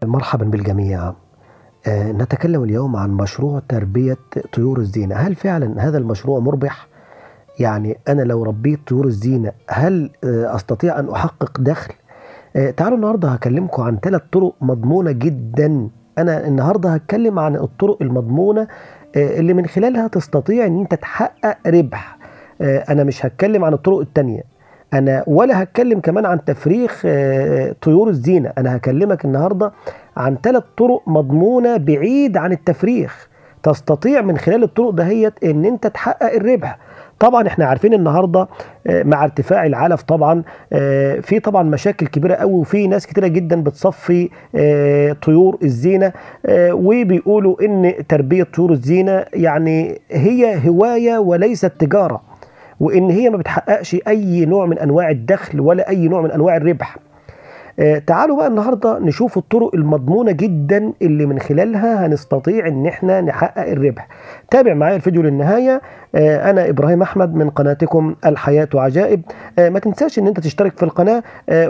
مرحبا بالجميع آه، نتكلم اليوم عن مشروع تربية طيور الزينة هل فعلا هذا المشروع مربح؟ يعني أنا لو ربيت طيور الزينة هل آه، أستطيع أن أحقق دخل؟ آه، تعالوا النهاردة هكلمكم عن ثلاث طرق مضمونة جدا أنا النهاردة هتكلم عن الطرق المضمونة آه، اللي من خلالها تستطيع أن أنت تحقق ربح آه، أنا مش هتكلم عن الطرق التانية انا ولا هتكلم كمان عن تفريخ آه، طيور الزينه انا هكلمك النهارده عن ثلاث طرق مضمونه بعيد عن التفريخ تستطيع من خلال الطرق دهيت ان انت تحقق الربح طبعا احنا عارفين النهارده آه، مع ارتفاع العلف طبعا آه، في طبعا مشاكل كبيره قوي وفي ناس كتيره جدا بتصفي آه، طيور الزينه آه، وبيقولوا ان تربيه طيور الزينه يعني هي هوايه وليست تجاره وان هي ما بتحققش اي نوع من انواع الدخل ولا اي نوع من انواع الربح آه، تعالوا بقى النهارده نشوف الطرق المضمونه جدا اللي من خلالها هنستطيع ان احنا نحقق الربح تابع معايا الفيديو للنهايه آه، انا ابراهيم احمد من قناتكم الحياه عجائب آه، ما تنساش ان انت تشترك في القناه آه،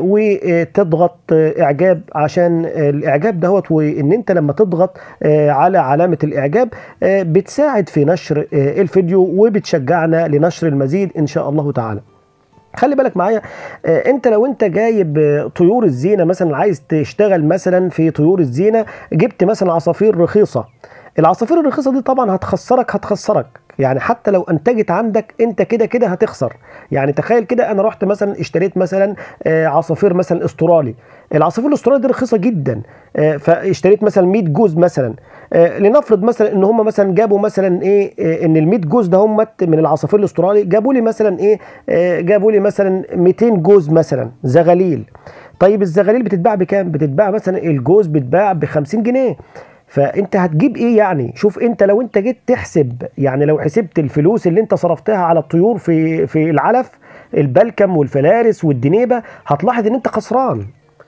وتضغط آه، اعجاب عشان آه، الاعجاب دهوت وان انت لما تضغط آه، على علامه الاعجاب آه، بتساعد في نشر آه، الفيديو وبتشجعنا لنشر المزيد ان شاء الله تعالى خلي بالك معايا آه، انت لو انت جايب آه، طيور الزينه مثلا عايز تشتغل مثلا في طيور الزينه جبت مثلا عصافير رخيصه العصافير الرخيصه دي طبعا هتخسرك هتخسرك يعني حتى لو انتجت عندك انت كده كده هتخسر يعني تخيل كده انا رحت مثلا اشتريت مثلا آه، عصافير مثلا استرالي العصافير الاسترالي دي رخيصه جدا آه، فاشتريت مثلا 100 جوز مثلا آه، لنفرض مثلا ان هم مثلا جابوا مثلا ايه آه، ان ال 100 جوز ده هم من العصافير الاسترالي جابوا لي مثلا ايه آه، جابوا لي مثلا 200 جوز مثلا زغاليل طيب الزغاليل بتتباع بكام بتتباع مثلا الجوز بيتباع ب 50 جنيه فانت هتجيب ايه يعني شوف انت لو انت جيت تحسب يعني لو حسبت الفلوس اللي انت صرفتها على الطيور في في العلف البلكم والفلارس والدنيبه هتلاحظ ان انت خسران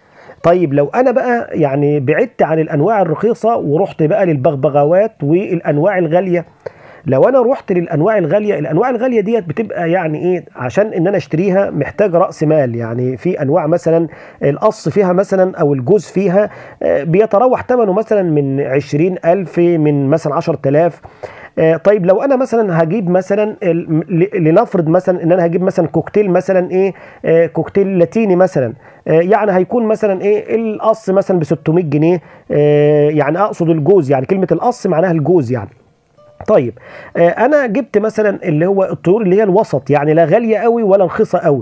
طيب لو انا بقى يعني بعدت عن الانواع الرخيصه ورحت بقى للبغبغاوات والانواع الغاليه لو انا رحت للانواع الغاليه الانواع الغاليه ديت بتبقى يعني ايه عشان ان انا اشتريها محتاج راس مال يعني في انواع مثلا القص فيها مثلا او الجوز فيها آه، بيتراوح ثمنه مثلا من 20000 من مثلا 10000 آه، طيب لو انا مثلا هجيب مثلا ال- ل- لنفرض مثلا ان انا هجيب مثلا كوكتيل مثلا ايه آه، كوكتيل لاتيني مثلا آه، يعني هيكون مثلا ايه القص مثلا ب 600 جنيه آه، يعني اقصد الجوز يعني كلمه القص معناها الجوز يعني طيب آه، انا جبت مثلا اللي هو الطيور اللي هي الوسط يعني لا غاليه قوي ولا رخيصه قوي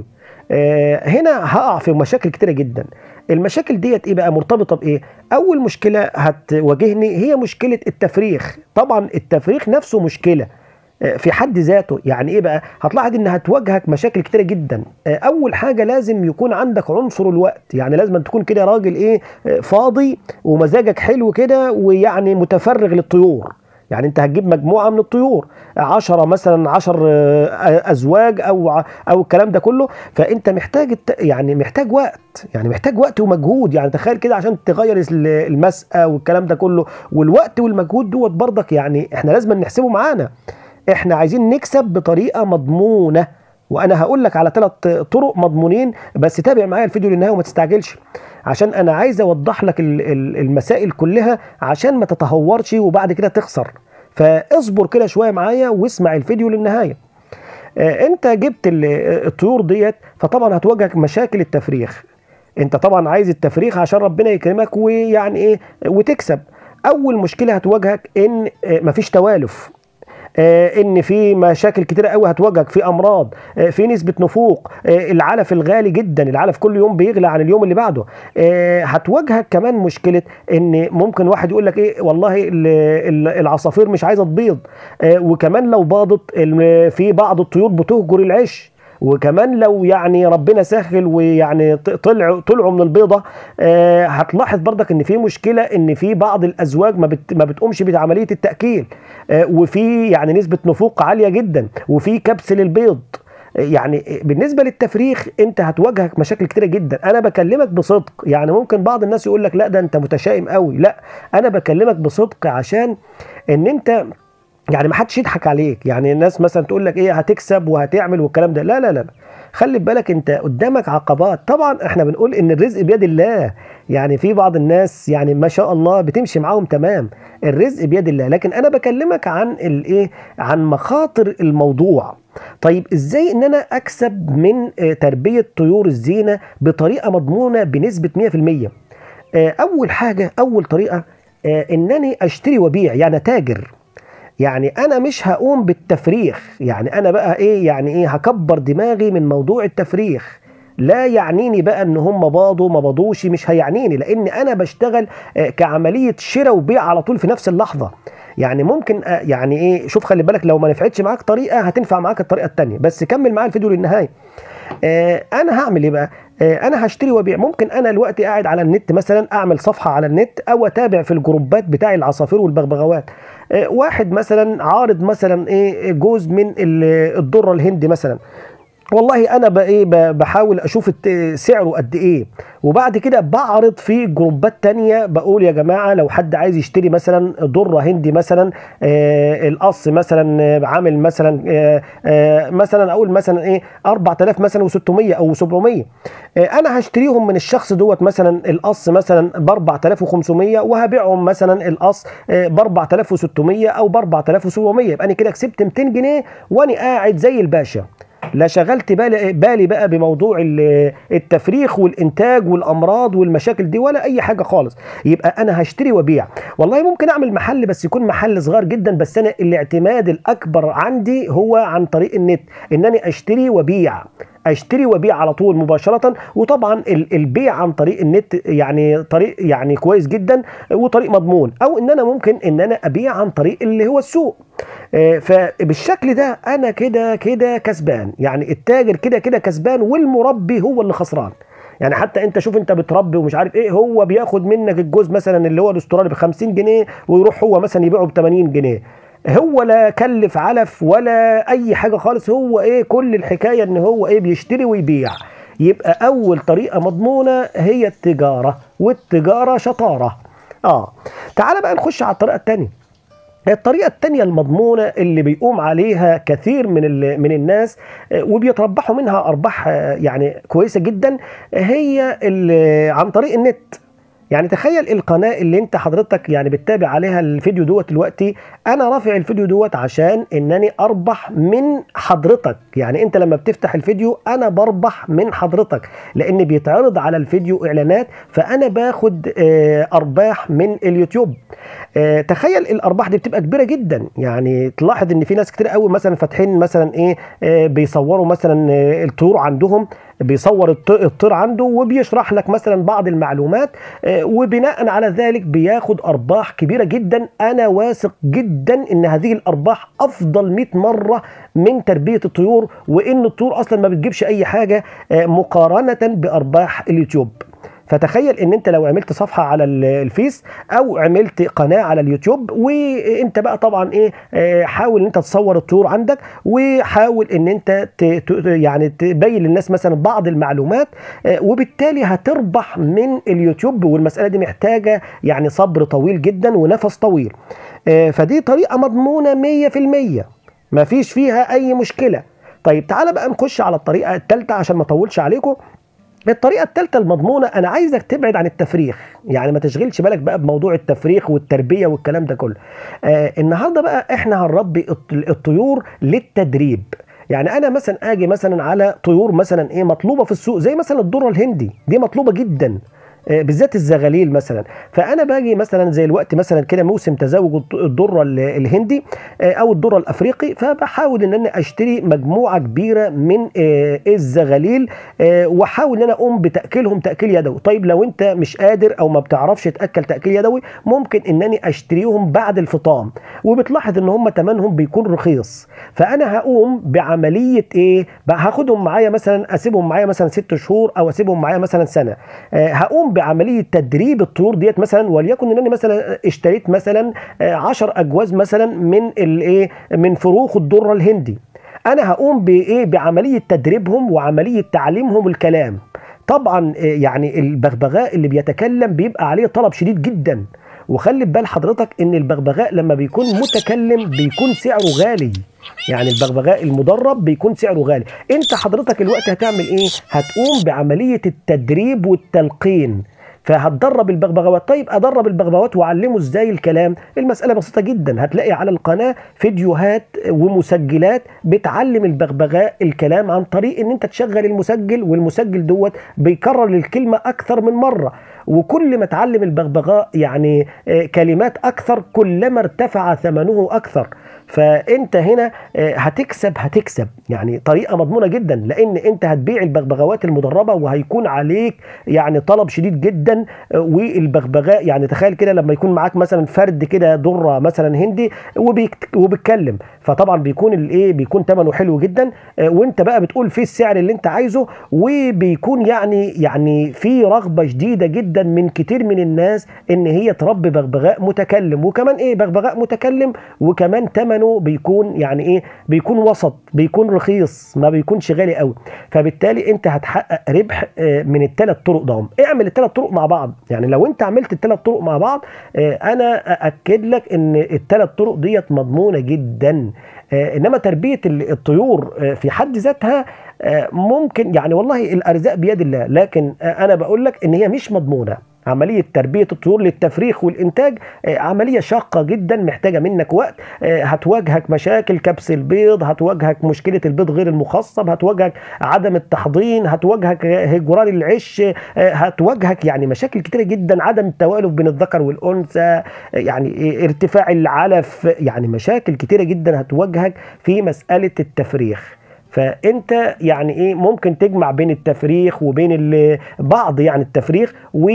آه، هنا هقع في مشاكل كتيره جدا المشاكل ديت ايه بقى مرتبطه بايه اول مشكله هتواجهني هي مشكله التفريخ طبعا التفريخ نفسه مشكله آه، في حد ذاته يعني ايه بقى هتلاحظ ان هتواجهك مشاكل كتيره جدا آه، اول حاجه لازم يكون عندك عنصر الوقت يعني لازم تكون كده راجل ايه آه، فاضي ومزاجك حلو كده ويعني متفرغ للطيور يعني انت هتجيب مجموعه من الطيور عشرة مثلا عشر آه، ازواج او ع- او الكلام ده كله فانت محتاج الت- يعني محتاج وقت يعني محتاج وقت ومجهود يعني تخيل كده عشان تغير ال- المسقى والكلام ده كله والوقت والمجهود دوت برضك يعني احنا لازم نحسبه معانا احنا عايزين نكسب بطريقه مضمونه وانا هقول لك على ثلاث طرق مضمونين بس تابع معايا الفيديو للنهايه وما تستعجلش عشان انا عايز اوضح لك ال- ال- المسائل كلها عشان ما تتهورش وبعد كده تخسر فاصبر كده شويه معايا واسمع الفيديو للنهايه آه، انت جبت ال- الطيور ديت فطبعا هتواجهك مشاكل التفريخ انت طبعا عايز التفريخ عشان ربنا يكرمك ويعني ايه وتكسب اول مشكله هتواجهك ان آه، مفيش توالف آه، ان في مشاكل كتيره قوي هتواجهك في امراض آه، في نسبه نفوق آه، العلف الغالي جدا العلف كل يوم بيغلى عن اليوم اللي بعده آه، هتواجهك كمان مشكله ان ممكن واحد يقول لك ايه والله ال- ال- العصافير مش عايزه تبيض آه، وكمان لو باضت ال- في بعض الطيور بتهجر العش وكمان لو يعني ربنا سهل ويعني ط- طلعوا طلعوا من البيضه آه، هتلاحظ برضك ان في مشكله ان في بعض الازواج ما بت ما بتقومش بعمليه التاكيل آه، وفي يعني نسبه نفوق عاليه جدا وفي كبس للبيض آه، يعني بالنسبه للتفريخ انت هتواجهك مشاكل كتيره جدا انا بكلمك بصدق يعني ممكن بعض الناس يقول لك لا ده انت متشائم قوي لا انا بكلمك بصدق عشان ان انت يعني ما حدش يضحك عليك يعني الناس مثلا تقول لك ايه هتكسب وهتعمل والكلام ده لا لا لا خلي بالك انت قدامك عقبات طبعا احنا بنقول ان الرزق بيد الله يعني في بعض الناس يعني ما شاء الله بتمشي معاهم تمام الرزق بيد الله لكن انا بكلمك عن الايه عن مخاطر الموضوع طيب ازاي ان انا اكسب من آه، تربيه طيور الزينه بطريقه مضمونه بنسبه 100% آه، اول حاجه اول طريقه آه، انني اشتري وبيع يعني تاجر يعني انا مش هقوم بالتفريخ يعني انا بقى ايه يعني ايه هكبر دماغي من موضوع التفريخ لا يعنيني بقى ان هم باضوا ما باضوش مش هيعنيني لان انا بشتغل آه، كعمليه شراء وبيع على طول في نفس اللحظه يعني ممكن آه، يعني ايه شوف خلي بالك لو ما نفعتش معاك طريقه هتنفع معاك الطريقه الثانيه بس كمل معايا الفيديو للنهايه آه انا هعمل ايه بقى آه انا هشتري وابيع ممكن انا دلوقتي قاعد على النت مثلا اعمل صفحه على النت او اتابع في الجروبات بتاع العصافير والبغبغاوات آه واحد مثلا عارض مثلا ايه جوز من ال- الذره الهندي مثلا والله انا بقى ايه ب- بحاول اشوف الت- سعره قد ايه وبعد كده بعرض في جروبات تانية بقول يا جماعه لو حد عايز يشتري مثلا ذره هندي مثلا آه القص مثلا آه، عامل مثلا آه آه مثلا اقول مثلا ايه 4000 مثلا و600 او 700 آه انا هشتريهم من الشخص دوت مثلا القص مثلا ب 4500 وهبيعهم مثلا القص ب 4600 او ب 4700 يبقى انا كده كسبت 200 جنيه وانا قاعد زي الباشا لا شغلت بالي, بالي بقى بموضوع ال- التفريخ والانتاج والامراض والمشاكل دي ولا اي حاجه خالص يبقى انا هشتري وابيع والله ممكن اعمل محل بس يكون محل صغير جدا بس انا الاعتماد الاكبر عندي هو عن طريق النت انني اشتري وابيع اشتري وابيع على طول مباشره وطبعا ال- البيع عن طريق النت يعني طريق يعني كويس جدا وطريق مضمون او ان انا ممكن ان انا ابيع عن طريق اللي هو السوق آه، فبالشكل ده انا كده كده كسبان يعني التاجر كده كده كسبان والمربي هو اللي خسران يعني حتى انت شوف انت بتربي ومش عارف ايه هو بياخد منك الجوز مثلا اللي هو الاسترالي ب 50 جنيه ويروح هو مثلا يبيعه ب 80 جنيه هو لا كلف علف ولا اي حاجه خالص هو ايه كل الحكايه ان هو ايه بيشتري ويبيع يبقى اول طريقه مضمونه هي التجاره والتجاره شطاره اه تعال بقى نخش على الطريقه الثانيه الطريقة التانية المضمونة اللي بيقوم عليها كثير من ال- من الناس آه، وبيتربحوا منها أرباح آه، يعني كويسة جدا آه، هي ال- عن طريق النت يعني تخيل القناة اللي انت حضرتك يعني بتتابع عليها الفيديو دوت دلوقتي انا رافع الفيديو دوت عشان انني اربح من حضرتك يعني انت لما بتفتح الفيديو انا بربح من حضرتك لان بيتعرض على الفيديو اعلانات فانا باخد آه، ارباح من اليوتيوب آه، تخيل الارباح دي بتبقى كبيره جدا يعني تلاحظ ان في ناس كتير قوي مثلا فاتحين مثلا ايه آه، بيصوروا مثلا آه، الطيور عندهم بيصور الط- الطير عنده وبيشرح لك مثلا بعض المعلومات آه، وبناء على ذلك بياخد ارباح كبيره جدا انا واثق جدا ان هذه الارباح افضل 100 مره من تربيه الطيور وان الطيور اصلا ما بتجيبش اي حاجه آه، مقارنه بارباح اليوتيوب فتخيل ان انت لو عملت صفحه على ال- الفيس او عملت قناه على اليوتيوب وانت بقى طبعا ايه آه، حاول ان انت تصور الطيور عندك وحاول ان انت ت- ت- يعني تبين للناس مثلا بعض المعلومات آه، وبالتالي هتربح من اليوتيوب والمساله دي محتاجه يعني صبر طويل جدا ونفس طويل آه، فدي طريقه مضمونه 100% ما فيش فيها اي مشكله طيب تعالى بقى نخش على الطريقه الثالثه عشان ما اطولش عليكم الطريقة الثالثة المضمونة أنا عايزك تبعد عن التفريخ، يعني ما تشغلش بالك بقى بموضوع التفريخ والتربية والكلام ده كله. آه النهارده بقى إحنا هنربي الط- الطيور للتدريب. يعني أنا مثلا أجي مثلا على طيور مثلا إيه مطلوبة في السوق زي مثلا الذرة الهندي، دي مطلوبة جدا. آه، بالذات الزغاليل مثلا فانا باجي مثلا زي الوقت مثلا كده موسم تزاوج الط- الذره ال- الهندي آه، او الذره الافريقي فبحاول ان انا اشتري مجموعه كبيره من آه، الزغاليل آه، واحاول ان انا اقوم بتاكيلهم تاكيل يدوي طيب لو انت مش قادر او ما بتعرفش تاكل تاكيل يدوي ممكن انني اشتريهم بعد الفطام وبتلاحظ ان هم ثمنهم بيكون رخيص فانا هقوم بعمليه ايه بقى هاخدهم معايا مثلا اسيبهم معايا مثلا ست شهور او اسيبهم معايا مثلا سنه آه، هقوم بعمليه تدريب الطيور ديت مثلا وليكن ان انا مثلا اشتريت مثلا 10 اجواز مثلا من الايه من فروخ الذره الهندي انا هقوم بايه بعمليه تدريبهم وعمليه تعليمهم الكلام طبعا آه، يعني البغبغاء اللي بيتكلم بيبقى عليه طلب شديد جدا وخلي بال حضرتك ان البغبغاء لما بيكون متكلم بيكون سعره غالي يعني البغبغاء المدرب بيكون سعره غالي انت حضرتك الوقت هتعمل ايه هتقوم بعمليه التدريب والتلقين فهتدرب البغبغاوات طيب ادرب البغبغاوات واعلمه ازاي الكلام المساله بسيطه جدا هتلاقي على القناه فيديوهات ومسجلات بتعلم البغبغاء الكلام عن طريق ان انت تشغل المسجل والمسجل دوت بيكرر الكلمه اكثر من مره وكل ما تعلم البغبغاء يعني آه، كلمات اكثر كلما ارتفع ثمنه اكثر فانت هنا آه، هتكسب هتكسب يعني طريقه مضمونه جدا لان انت هتبيع البغبغاوات المدربه وهيكون عليك يعني طلب شديد جدا آه، والبغبغاء يعني تخيل كده لما يكون معاك مثلا فرد كده دره مثلا هندي وبيكت- وبيتكلم فطبعا بيكون الايه بيكون ثمنه حلو جدا آه، وانت بقى بتقول فيه السعر اللي انت عايزه وبيكون يعني يعني في رغبه شديده جدا من كتير من الناس ان هي تربي بغبغاء متكلم وكمان ايه بغبغاء متكلم وكمان ثمنه بيكون يعني ايه بيكون وسط بيكون رخيص ما بيكونش غالي قوي فبالتالي انت هتحقق ربح آه، من الثلاث طرق دهم اعمل الثلاث طرق مع بعض يعني لو انت عملت الثلاث طرق مع بعض آه، انا ااكد لك ان الثلاث طرق ديت مضمونه جدا آه، انما تربيه ال- الطيور آه، في حد ذاتها آه، ممكن يعني والله الارزاق بيد الله لكن آه، انا بقول لك ان هي مش مضمونه عملية تربية الطيور للتفريخ والإنتاج آه، عملية شاقة جدا محتاجة منك وقت آه، هتواجهك مشاكل كبس البيض هتواجهك مشكلة البيض غير المخصب هتواجهك عدم التحضين هتواجهك هجران العش آه، هتواجهك يعني مشاكل كتيرة جدا عدم التوالف بين الذكر والأنثى آه، يعني إيه، ارتفاع العلف يعني مشاكل كتيرة جدا هتواجهك في مسألة التفريخ فانت يعني ايه ممكن تجمع بين التفريخ وبين ال- بعض يعني التفريخ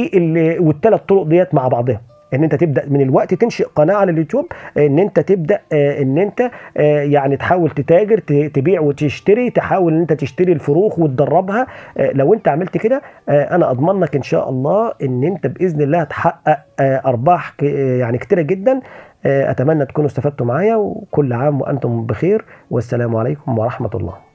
والثلاث طرق ديت مع بعضها ان انت تبدا من الوقت تنشئ قناه على اليوتيوب ان انت تبدا آه، ان انت آه، يعني تحاول تتاجر ت- تبيع وتشتري تحاول ان انت تشتري الفروخ وتدربها آه، لو انت عملت كده آه، انا اضمن لك ان شاء الله ان انت باذن الله هتحقق آه، ارباح ك- آه، يعني كتيره جدا آه، اتمنى تكونوا استفدتوا معايا وكل عام وانتم بخير والسلام عليكم ورحمه الله